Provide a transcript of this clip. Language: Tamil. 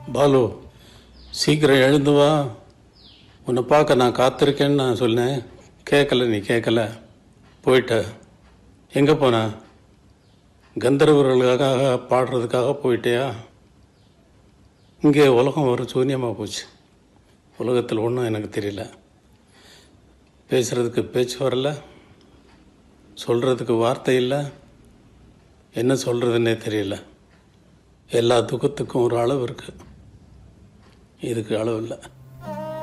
பாலு சீக்கிரம் எழுந்து வா உன்னை பார்க்க நான் காத்திருக்கேன்னு நான் சொன்னேன் கேட்கல நீ கேட்கல போயிட்ட எங்கே போன கந்தர்வர்களுக்காக பாடுறதுக்காக போயிட்டியா இங்கே உலகம் ஒரு சூன்யமாக போச்சு உலகத்தில் ஒன்றும் எனக்கு தெரியல பேசுகிறதுக்கு பேச்சு வரல சொல்கிறதுக்கு வார்த்தை இல்லை என்ன சொல்கிறதுன்னே தெரியல எல்லா துக்கத்துக்கும் ஒரு அளவு இருக்குது இதுக்கு அளவு இல்லை